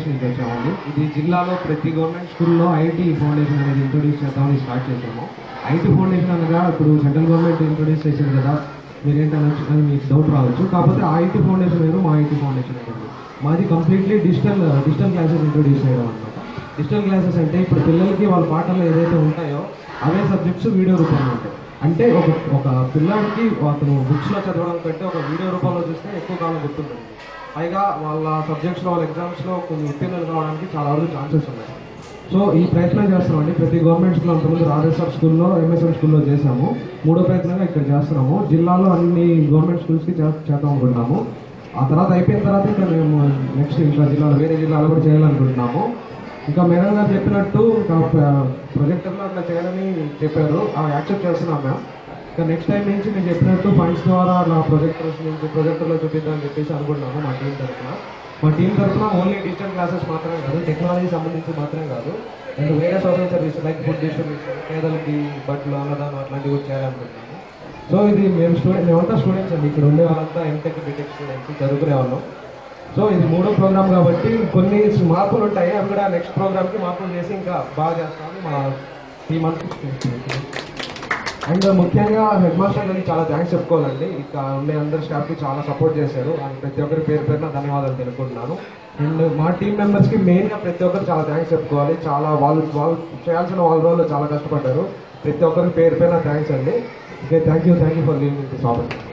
Foundation నుంచి వచ్చామండి ఇది జిల్లాలో ప్రతి గవర్నమెంట్ స్కూల్లో ఐటీ ఫౌండేషన్ అనేది ఇంట్రొడ్యూస్ చేద్దామని స్టార్ట్ చేసాము ఐటీ ఫౌండేషన్ అనగా ఇప్పుడు సెంట్రల్ గవర్నమెంట్ ఇంట్రొడ్యూస్ చేసింది కదా మీరేంటనొచ్చు అని మీకు డౌట్ రావచ్చు కాకపోతే ఆ ఐటీ ఫౌండేషన్ వేరు మా ఐటీ ఫౌండేషన్ వేరు మాది completely digital digital classes introduce చేయడం అనమాట డిజిటల్ క్లాసెస్ అంటే ఇప్పుడు పిల్లలకి వాళ్ళ పాఠాలు ఏదైతే ఉంటాయో అవే సబ్జెక్ట్స్ వీడియో రూపంలో ఉంటాయి అంటే ఒక ఒక పిల్లాడికి అతను బుక్స్లో చదవడం కంటే ఒక వీడియో రూపంలో చూస్తే ఎక్కువ కాలం గుర్తుంటుంది పైగా వాళ్ళ సబ్జెక్ట్స్లో వాళ్ళ ఎగ్జామ్స్లో కొన్ని ఉత్తీర్ణులు కావడానికి చాలా వరకు ఛాన్సెస్ ఉన్నాయి సో ఈ ప్రయత్నం చేస్తున్నామండి ప్రతి గవర్నమెంట్ స్కూల్ అంతకుముందు రాజేశ్వర్ స్కూల్లో ఎంఎస్ఎం స్కూల్లో చేసాము మూడో ప్రయత్నంగా ఇక్కడ చేస్తున్నాము జిల్లాలో అన్ని గవర్నమెంట్ స్కూల్స్కి చే- చేద్దాం అనుకుంటున్నాము ఆ తర్వాత అయిపోయిన తర్వాత ఇంకా మేము నెక్స్ట్ ఇంకా జిల్లాలో వేరే జిల్లాలో కూడా చేయాలనుకుంటున్నాము ఇంకా మేడం గారు చెప్పినట్టు ఇంకా ప్రొజెక్టర్లో అట్లా చేయాలని చెప్పారు అవి యాక్సెప్ట్ చేస్తున్నాం మ్యామ్ ఇంకా నెక్స్ట్ టైం నుంచి నేను చెప్పినట్టు ఫండ్స్ ద్వారా అలా ప్రొజెక్టర్స్ నుంచి ప్రొజెక్టర్లో చూపిద్దామని చెప్పేసి అనుకుంటున్నాము మా టీం తరఫున మా టీం తరఫున ఓన్లీ డిజిటల్ క్లాసెస్ మాత్రమే కాదు టెక్నాలజీ సంబంధించి మాత్రమే కాదు అండ్ వేరే social service like food distribution పేదలకి బట్టలు అన్నదానం అట్లాంటివి కూడా చేయాలనుకుంటున్నాము సో ఇది మేము స్టూడెంట్ మేమంతా స్టూడెంట్స్ అండి ఇక్కడ ఉండే వాళ్ళంతా ఎంటెక్ బీటెక్ స్టూడెంట్స్ చదువుకునే వాళ్ళం సో ఇది మూడో ప్రోగ్రామ్ కాబట్టి కొన్ని మార్పులు ఉంటాయి అవి కూడా నెక్స్ట్ ప్రోగ్రామ్కి మార్పులు చేసి ఇంకా బాగా చేస్తామని మా టీం అంతా అండ్ ముఖ్యంగా హెడ్ మాస్టర్ గారికి చాలా థ్యాంక్స్ చెప్పుకోవాలండి ఇక్కడ ఉండే అందరి స్టాఫ్కి చాలా సపోర్ట్ చేశారు అండ్ ప్రతి ఒక్కరి పేరు పేరున ధన్యవాదాలు తెలుపుకుంటున్నాను అండ్ మా టీం మెంబర్స్కి మెయిన్గా ప్రతి ఒక్కరు చాలా థ్యాంక్స్ చెప్పుకోవాలి చాలా వాళ్ళు వాళ్ళు చేయాల్సిన వాళ్ళ రోజులు చాలా కష్టపడ్డారు ప్రతి ఒక్కరికి పేరు పేరున థ్యాంక్స్ అండి okay thank you thank you for leaving this opportunity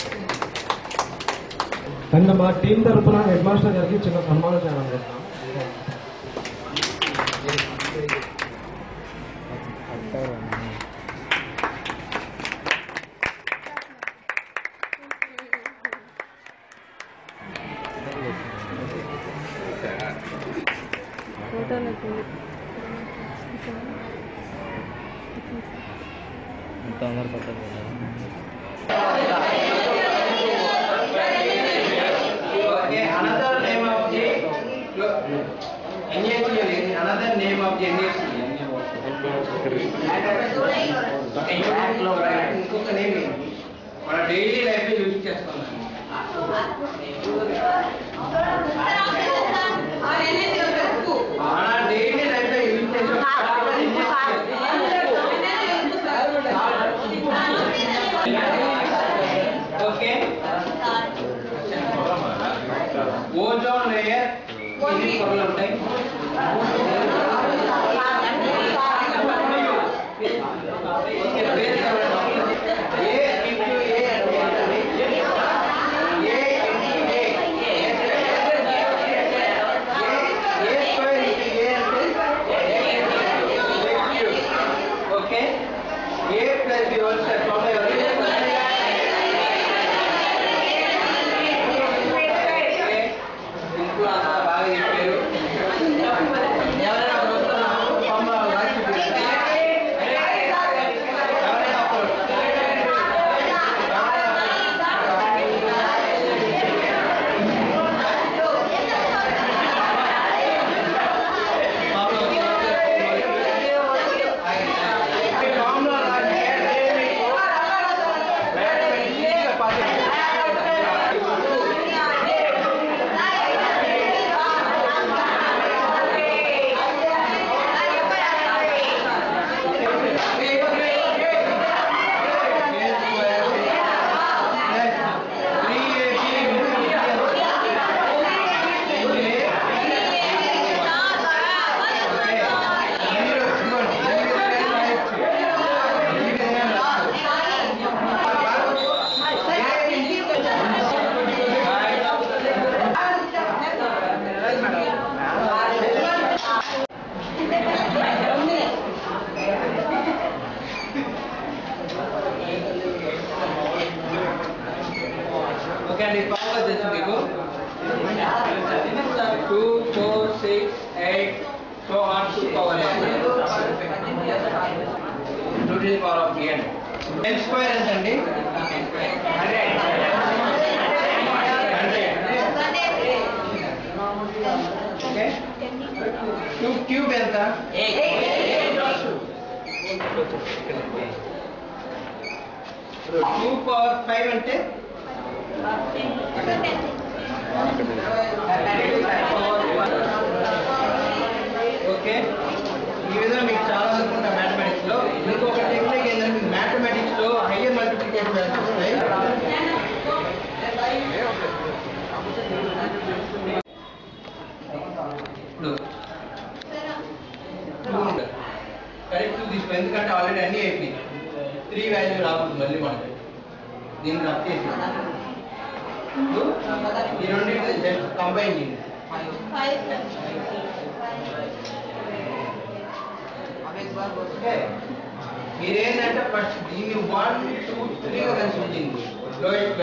and మా టీం తరఫున హెడ్ మాస్టర్ గారికి చిన్న సన్మానం చేయాలనుకుంటున్నాం తొందర పట్టదు Okay, another name of the NACL, another name of the NACL. ఇంకొక నేమ్ మన డైలీ లైఫ్ యూజ్ చేస్తాం మన daily life use okay ozone layer ఎన్ని పొరలు ఉంటాయి ఓకే, పేరు చెప్పండి. ఏ ఇంటూ ఏ అంటే ఏంటండి? A into A. A square into A అంటే okay A plus B whole square formula ఎవరు ఇంట్లో అంతా బాగా చెప్పారు ఎవరైనా వస్తున్నా ఫార్ములా రాసి చూపించండి. ఎవరైనా ఒకరు. ఫార్ములా రాసి ఈజీగా పాస్ ఓకే అండి ఫార్ములా తెలుసు మీకు two four six eight so on two power two to the power of N N square ఎంత అండి ఓకే టూ క్యూబ్ ఎంత టూ పవర్ ఫైవ్ అంటే ఎందుకంటే ఆల్రెడీ అన్నీ అయిపోయినాయి త్రీ వాల్యూ రాకూడదు మళ్ళీ మనకి దీన్ని రబ్ చేసి ఇప్పుడు ఈ రెండింటిని జస్ట్ కంబైన్ చేయండి ఓకే మీరేంటంటే ఫస్ట్ దీన్ని వన్ టూ త్రీగా కలిసి ఉంచింది లోయెస్ట్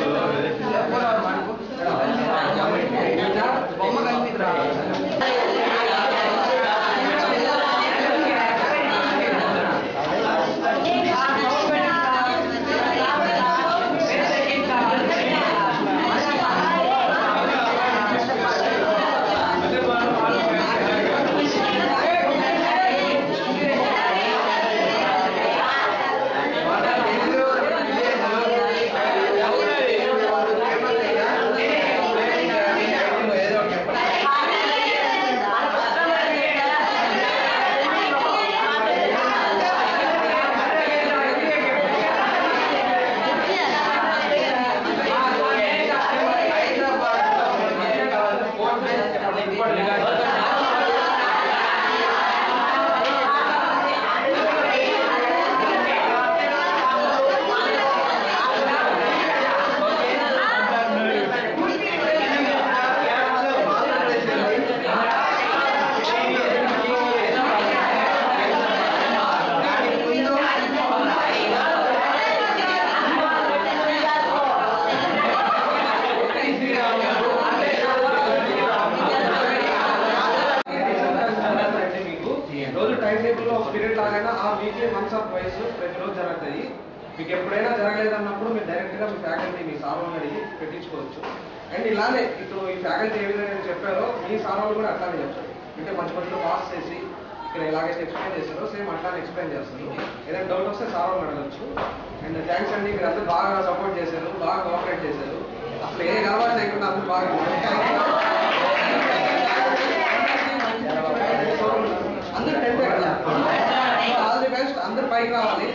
వాల్యూ బొమ్మ కనిపిద్దా ఏదో ఒకటి చెప్పండి అంటే మీకు రోజు టైం టేబుల్ లో ఒక పీరియడ్ లాగైనా ఆ వీక్లీ మంత్స్ ఆఫ్ వైస్ ప్రతిరోజు జరుగుతాయి మీకు ఎప్పుడైనా జరగలేదన్నప్పుడు మీరు డైరెక్ట్ గా మీ ఫ్యాకల్టీ మీ సార్లను అడిగి పెట్టించుకోవచ్చు అండ్ ఇలానే ఇప్పుడు ఈ ఫ్యాకల్టీ ఏ విధంగా నేను చెప్పారో మీ సార్లు కూడా అట్లానే చెప్తారు అంటే మంచి మంచిలో పాస్ చేసి ఇక్కడ ఎలాగైతే ఎక్స్ప్లెయిన్ చేస్తారో సేమ్ అట్లానే ఎక్స్ప్లెయిన్ చేస్తారు ఏదైనా డౌట్ వస్తే సార్ వాళ్ళని అడగచ్చు అండ్ థ్యాంక్స్ అండి మీరు అందరూ బాగా సపోర్ట్ చేశారు బాగా కోఆపరేట్ చేశారు అసలు ఏ కావాలి లేకుండా అందరూ బాగా అందరూ టెన్త్ కదా ఆల్ ది బెస్ట్ అందరూ పైకి రావాలి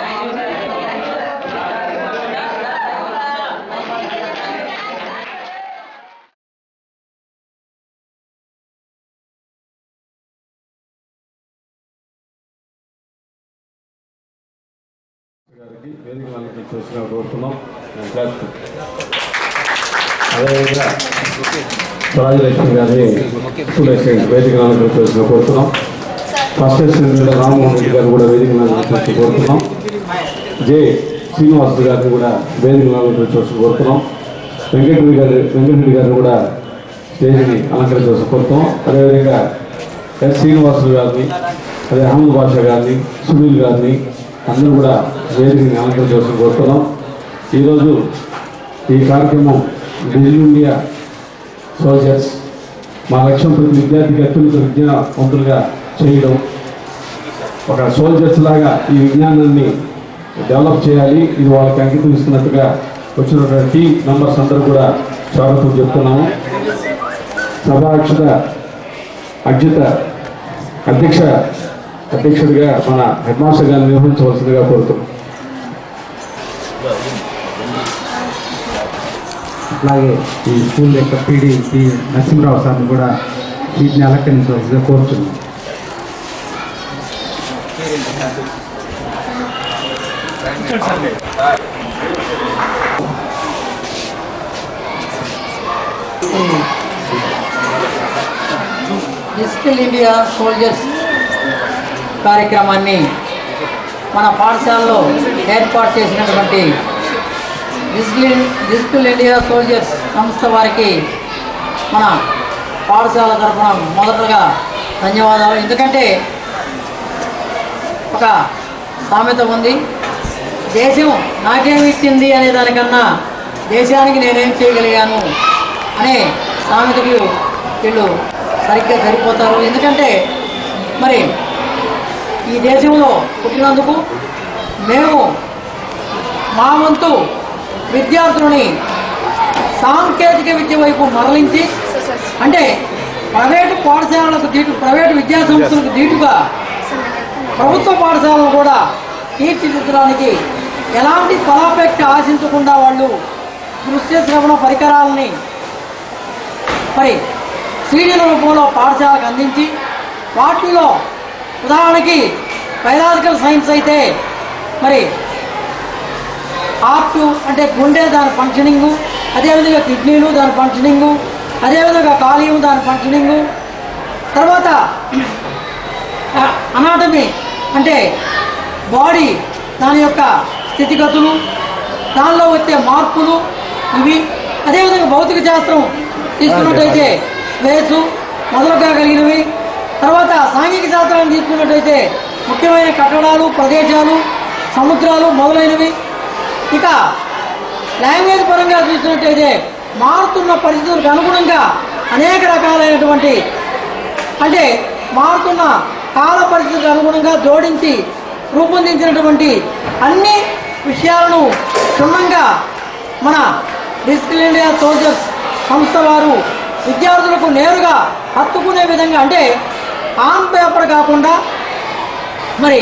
గారికి వేదిక వాళ్ళకి చూసిన కోరుతున్నాం నేను క్లాస్ అదేవిధంగా రాజలక్ష్మి గారిని స్కూల్ అసిస్టెంట్ వేదిక నాలుగు చూసిన కోరుతున్నాం ఫస్ట్ అసిస్టెంట్ రామ్మోహన్ రెడ్డి గారు కూడా వేదిక నాలుగు చూసి కోరుతున్నాం జే శ్రీనివాస్ గారిని కూడా వేదిక నాలుగు చూసి కోరుతున్నాం వెంకటరెడ్డి గారి వెంకటరెడ్డి గారిని కూడా స్టేజ్ని అలంకరించవలసి కోరుతున్నాం అదేవిధంగా ఎస్ శ్రీనివాసులు గారిని అదే అహ్మద్ బాషా గారిని సునీల్ గారిని అందరూ కూడా వేదికని అలంకరించవలసి కోరుతున్నాం ఈరోజు ఈ కార్యక్రమం డిజిటల్ ఇండియా సోల్జర్స్ మా లక్ష్యం ప్రతి విద్యార్థికి అత్యున్నత విద్యావంతులుగా చేయడం ఒక సోల్జర్స్ లాగా ఈ విజ్ఞానాన్ని డెవలప్ చేయాలి ఇది వాళ్ళకి అంకితం ఇస్తున్నట్టుగా వచ్చినటువంటి టీం మెంబర్స్ అందరూ కూడా స్వాగతం చెప్తున్నాము సభాక్షత అధ్యత అధ్యక్ష అధ్యక్షుడిగా మన హెడ్ మాస్టర్ గారిని నిర్వహించవలసిందిగా కోరుతున్నాం అలాగే ఈ స్కూల్ యొక్క పీడీ పి నరసింహరావు సార్ని కూడా వీటిని అలంకరించవలసిగా కోరుతున్నాం డిజిటల్ ఇండియా సోల్జర్స్ కార్యక్రమాన్ని మన పాఠశాలలో ఏర్పాటు చేసినటువంటి డిజిటల్ డిజిటల్ ఇండియా సోల్జర్స్ సంస్థ వారికి మన పాఠశాల తరఫున మొదటగా ధన్యవాదాలు ఎందుకంటే ఒక సామెత ఉంది దేశం నాకేం ఇచ్చింది అనే దానికన్నా దేశానికి నేనేం చేయగలిగాను అనే సామెతకు వీళ్ళు సరిగ్గా సరిపోతారు ఎందుకంటే మరి ఈ దేశంలో పుట్టినందుకు మేము మా వంతు విద్యార్థులని సాంకేతిక విద్య వైపు మరలించి అంటే ప్రైవేటు పాఠశాలలకు దీటు ప్రైవేటు విద్యా సంస్థలకు దీటుగా ప్రభుత్వ పాఠశాలను కూడా తీర్చిదిద్దడానికి ఎలాంటి ఫలాపేక్ష ఆశించకుండా వాళ్ళు దృశ్య శ్రవణ పరికరాలని మరి సీడీల రూపంలో పాఠశాలకు అందించి వాటిల్లో ఉదాహరణకి బయలాజికల్ సైన్స్ అయితే మరి హార్ట్ అంటే గుండె దాని ఫంక్షనింగు అదేవిధంగా కిడ్నీలు దాని ఫంక్షనింగు అదేవిధంగా కాలియం దాని ఫంక్షనింగు తర్వాత అనాటమీ అంటే బాడీ దాని యొక్క స్థితిగతులు దానిలో వచ్చే మార్పులు ఇవి అదేవిధంగా భౌతిక శాస్త్రం తీసుకున్నట్టయితే స్పేసు మొదలుగా కలిగినవి తర్వాత సాంఘిక శాస్త్రాన్ని తీసుకున్నట్టయితే ముఖ్యమైన కట్టడాలు ప్రదేశాలు సముద్రాలు మొదలైనవి ఇక లాంగ్వేజ్ పరంగా చూసినట్టయితే మారుతున్న పరిస్థితులకు అనుగుణంగా అనేక రకాలైనటువంటి అంటే మారుతున్న కాల పరిస్థితులకు అనుగుణంగా జోడించి రూపొందించినటువంటి అన్ని విషయాలను క్షుణ్ణంగా మన డిజిటల్ ఇండియా సోల్జర్స్ సంస్థ వారు విద్యార్థులకు నేరుగా హత్తుకునే విధంగా అంటే ఆన్ పేపర్ కాకుండా మరి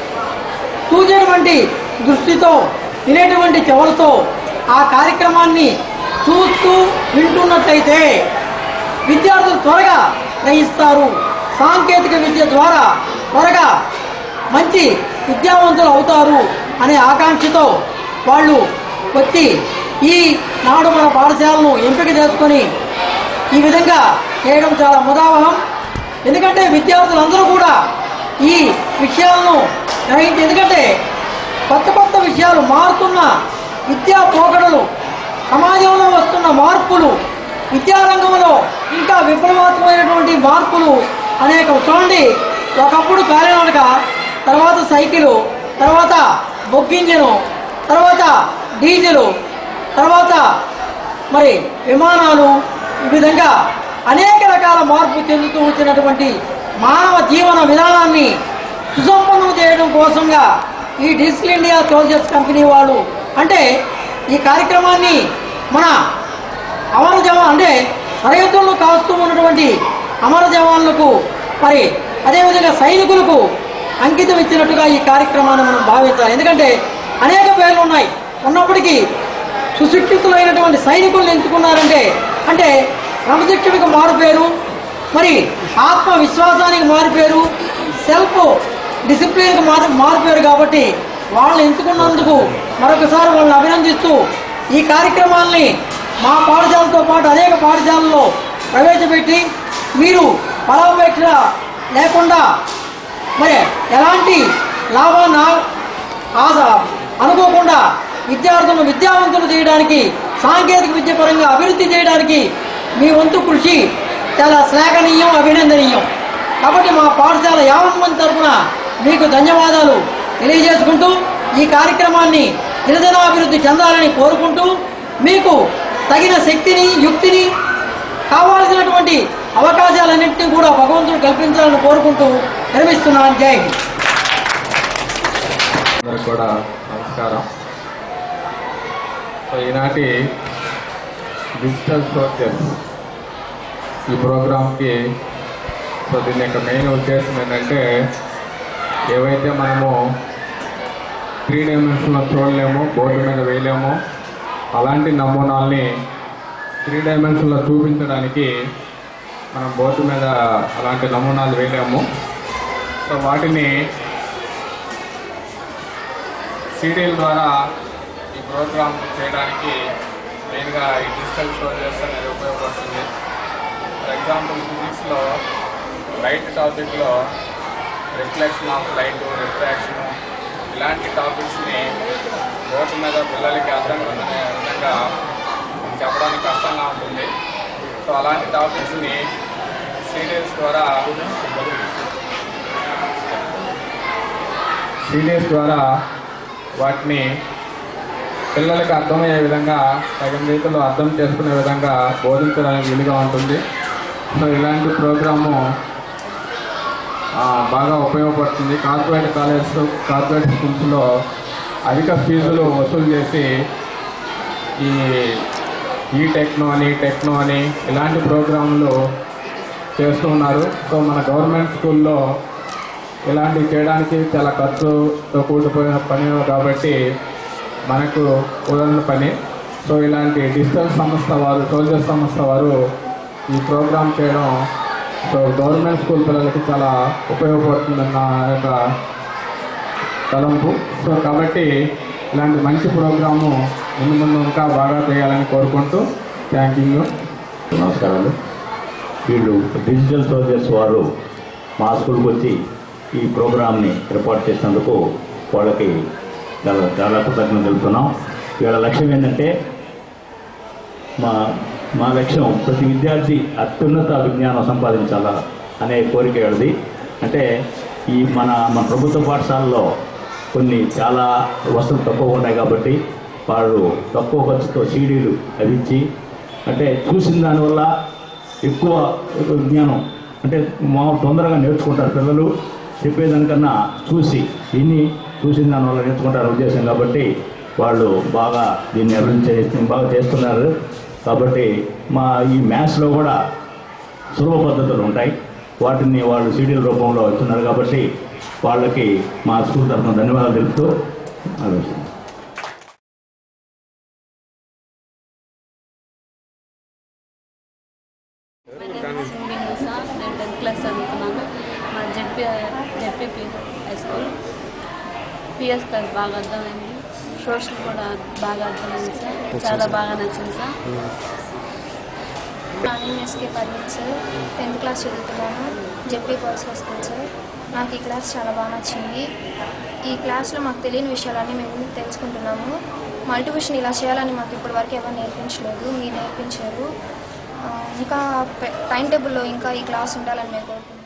చూసేటువంటి దృష్టితో వినేటువంటి చెవులతో ఆ కార్యక్రమాన్ని చూస్తూ వింటున్నట్లయితే విద్యార్థులు త్వరగా గ్రహిస్తారు సాంకేతిక విద్య ద్వారా త్వరగా మంచి విద్యావంతులు అవుతారు అనే ఆకాంక్షతో వాళ్ళు వచ్చి ఈ నాడు మన పాఠశాలను ఎంపిక చేసుకొని ఈ విధంగా చేయడం చాలా ముదావహం ఎందుకంటే విద్యార్థులందరూ కూడా ఈ విషయాలను గ్రహించి ఎందుకంటే కొత్త కొత్త విషయాలు మారుతున్న విద్యా పోకడలు సమాజంలో వస్తున్న మార్పులు విద్యారంగంలో ఇంకా విప్లవాత్మకమైనటువంటి మార్పులు అనేక చూడండి ఒకప్పుడు కాలినడక తర్వాత సైకిలు తర్వాత బొగ్గింజను తర్వాత డీజిలు తర్వాత మరి విమానాలు ఈ విధంగా అనేక రకాల మార్పు చెందుతూ వచ్చినటువంటి మానవ జీవన విధానాన్ని సుసంపన్నం చేయడం కోసంగా ఈ డిజిటల్ ఇండియా సోల్జర్స్ కంపెనీ వాళ్ళు అంటే ఈ కార్యక్రమాన్ని మన అమర జవాన్ అంటే సరిహద్దులను కాస్తూ ఉన్నటువంటి అమర జవాన్లకు మరి అదేవిధంగా సైనికులకు అంకితం ఇచ్చినట్టుగా ఈ కార్యక్రమాన్ని మనం భావించాలి ఎందుకంటే అనేక పేర్లు ఉన్నాయి ఉన్నప్పటికీ సుశిక్షితులైనటువంటి సైనికులను ఎంచుకున్నారంటే అంటే క్రమశిక్షణకు మారుపేరు మరి ఆత్మవిశ్వాసానికి మారుపేరు సెల్ఫ్ డిసిప్లిన్కి మారు మారుపేరు కాబట్టి వాళ్ళని ఎంచుకున్నందుకు మరొకసారి వాళ్ళని అభినందిస్తూ ఈ కార్యక్రమాల్ని మా పాఠశాలతో పాటు అనేక పాఠశాలల్లో ప్రవేశపెట్టి మీరు ఫలాపేక్ష లేకుండా మరి ఎలాంటి లాభాన్ని ఆ- ఆశ అనుకోకుండా విద్యార్థులను విద్యావంతులు చేయడానికి సాంకేతిక విద్య పరంగా అభివృద్ధి చేయడానికి మీ వంతు కృషి చాలా శ్లాఘనీయం అభినందనీయం కాబట్టి మా పాఠశాల యావన్ మంది తరఫున మీకు ధన్యవాదాలు తెలియజేసుకుంటూ ఈ కార్యక్రమాన్ని దినదినాభివృద్ధి చెందాలని కోరుకుంటూ మీకు తగిన శక్తిని యుక్తిని కావాల్సినటువంటి అవకాశాలన్నింటినీ కూడా భగవంతుడు కల్పించాలని కోరుకుంటూ నిర్మిస్తున్నాను జై హింద్ అందరికి కూడా నమస్కారం సో ఈనాటి డిజిటల్ సోర్సెస్ ఈ ప్రోగ్రామ్కి సో దీని యొక్క మెయిన్ ఉద్దేశం ఏంటంటే ఏవైతే మనము త్రీ డైమెన్షన్లో చూడలేము బోర్డు మీద వేయలేము అలాంటి నమూనాల్ని త్రీ డైమెన్షన్లో చూపించడానికి మనం బోర్డు మీద అలాంటి నమూనాలు వేయలేము సో వాటిని సీడీల ద్వారా ఈ ప్రోగ్రామ్ చేయడానికి మెయిన్గా ఈ డిజిటల్ సోల్జర్స్ అనేది ఉపయోగపడుతుంది ఫర్ ఎగ్జాంపుల్ ఫిజిక్స్లో లైట్ టాపిక్లో రిఫ్లెక్షన్ ఆఫ్ లైట్ రిఫ్రాక్షన్ ఇలాంటి టాపిక్స్ని బోర్డు మీద పిల్లలకి అర్థం అనే విధంగా చెప్పడానికి కష్టంగా ఉంటుంది సో అలాంటి టాపిక్స్ని సీరియల్స్ ద్వారా సీరియల్స్ ద్వారా వాటిని పిల్లలకి అర్థమయ్యే విధంగా తగిన రీతిలో అర్థం చేసుకునే విధంగా బోధించడానికి వీలుగా ఉంటుంది సో ఇలాంటి ప్రోగ్రాము ఆ, బాగా ఉపయోగపడుతుంది కార్పొరేట్ కాలేజ్ కార్పొరేట్ స్కూల్స్లో అధిక ఫీజులు వసూలు చేసి ఈ ఈ టెక్నో అని టెక్నో అని ఇలాంటి ప్రోగ్రాంలు చేస్తూ ఉన్నారు సో మన గవర్నమెంట్ స్కూల్లో ఇలాంటివి చేయడానికి చాలా ఖర్చుతో కూడిపోయిన పని కాబట్టి మనకు కుదరని పని సో ఇలాంటి డిజిటల్ సంస్థ వారు సోల్జర్ సంస్థ వారు ఈ ప్రోగ్రామ్ చేయడం సో గవర్నమెంట్ స్కూల్ పిల్లలకి చాలా ఉపయోగపడుతుందన్న యొక్క తలంపు సో కాబట్టి ఇలాంటి మంచి ప్రోగ్రాము ముందు ముందు ఇంకా బాగా చేయాలని కోరుకుంటూ థ్యాంక్ యూ నమస్కారాలు వీళ్ళు డిజిటల్ సోల్జర్స్ వారు మా స్కూల్కి వచ్చి ఈ ప్రోగ్రామ్ని ఏర్పాటు చేసినందుకు వాళ్ళకి చాలా చాలా కృతజ్ఞతలు తెలుపుతున్నాం వీళ్ళ లక్ష్యం ఏంటంటే మా మా లక్ష్యం ప్రతి విద్యార్థి అత్యున్నత విజ్ఞానం సంపాదించాలా అనే కోరిక వీళ్ళది అంటే ఈ మన మన ప్రభుత్వ పాఠశాలలో కొన్ని చాలా వసతులు తక్కువ ఉంటాయి కాబట్టి వాళ్ళు తక్కువ ఖర్చుతో సీడీలు అవి ఇచ్చి అంటే చూసిన దానివల్ల ఎక్కువ విజ్ఞానం అంటే మా తొందరగా నేర్చుకుంటారు పిల్లలు చెప్పేదానికన్నా చూసి విని చూసిన దానివల్ల నేర్చుకుంటారు ఉద్దేశం కాబట్టి వాళ్ళు బాగా దీన్ని అభివృద్ధి చేసి బాగా చేస్తున్నారు కాబట్టి మా ఈ మ్యాథ్స్లో కూడా సులభ పద్ధతులు ఉంటాయి వాటిని వాళ్ళు సీడీల రూపంలో ఇస్తున్నారు కాబట్టి వాళ్ళకి మా స్కూల్ తరఫున ధన్యవాదాలు తెలుపుతూ ఆలోచిస్తున్నాం స్విమ్మింగ్ సార్ నేను టెన్త్ క్లాస్ చదువుతున్నాను మా ZP ZPP high school PS class బాగా అర్థమైంది సోషల్ కూడా బాగా అర్థమైంది సార్ చాలా బాగా నచ్చింది sir Nani SK Parveen sir tenth class చదువుతున్నాను JP boys high school sir నాకు ఈ క్లాస్ చాలా బాగా నచ్చింది ఈ క్లాస్లో మాకు తెలియని విషయాలన్నీ మేము తెలుసుకుంటున్నాము మల్టివిషన్ ఇలా చేయాలని మాకు ఇప్పటివరకు ఎవరు నేర్పించలేదు మీరు నేర్పించారు ఆ, ఇంకా టైం టేబుల్లో ఇంకా ఈ క్లాస్ ఉండాలని మేము కోరుకుంటున్నాము